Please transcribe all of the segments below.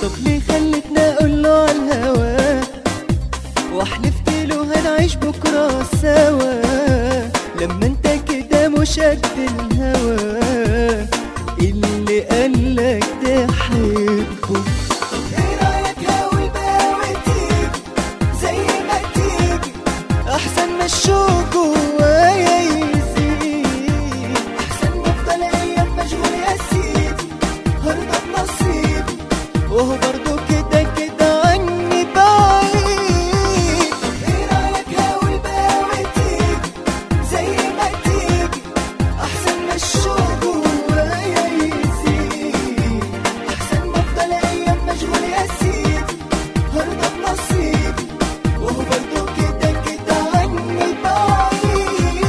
طب ليه خلتنا اقول له على الهوا وحلفت له هنعيش بكره سوا لما انت كده مش قد الهوا اللي قالك تحبه طب ايه رايك هقول بقى وتيجي زي ما تيجي احسن ما الشوق جوايا يزيد احسن ما افضل ايام مشغول يا سيدي هرضى بنصيبي وهو برضو كده كده عني بعيد ايه رايك هقول بقى وتيجي زي ما تيجي احسن ما الشوق جوايا يزيد احسن ما افضل ايام مشغول يا سيدي هرضى بنصيبي وهو برضو كده كده عني بعيد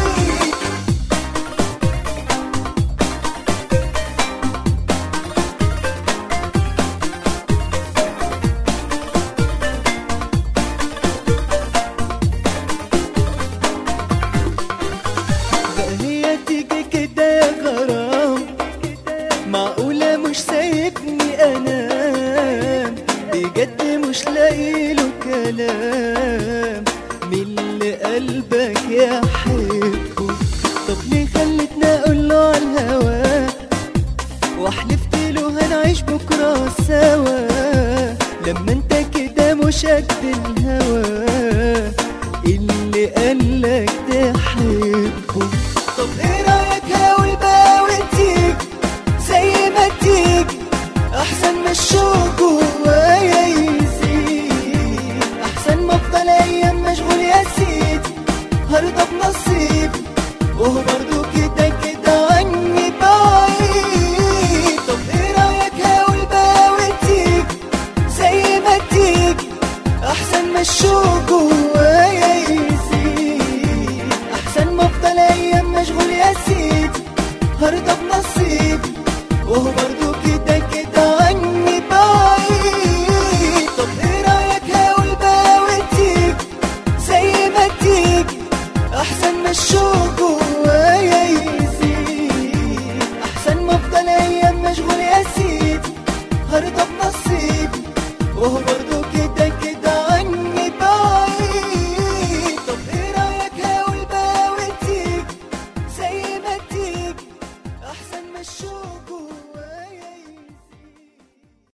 بقى هي تيجي كده يا غرام معقولة مش سايبني انام بجد مش لاقي له كلام من اللي قلبك يحبه طب ليه خلتنا اقول له على الهوا وحلفت له هنعيش بكره سوا لما انت كده مش قد الهوا اللي قالك تحبه طب ايه رايك هقول بقى وتيجي زي ما تيجي احسن ما الشوق جوايا يزيد احسن ما افضل ايام مشغول يا سيدي هرضى بنصيبي وهو برضو كده كده عني بعيد طب ايه رايك هقول بقى وتيجي زي ما تيجي احسن ما الشوق جوايا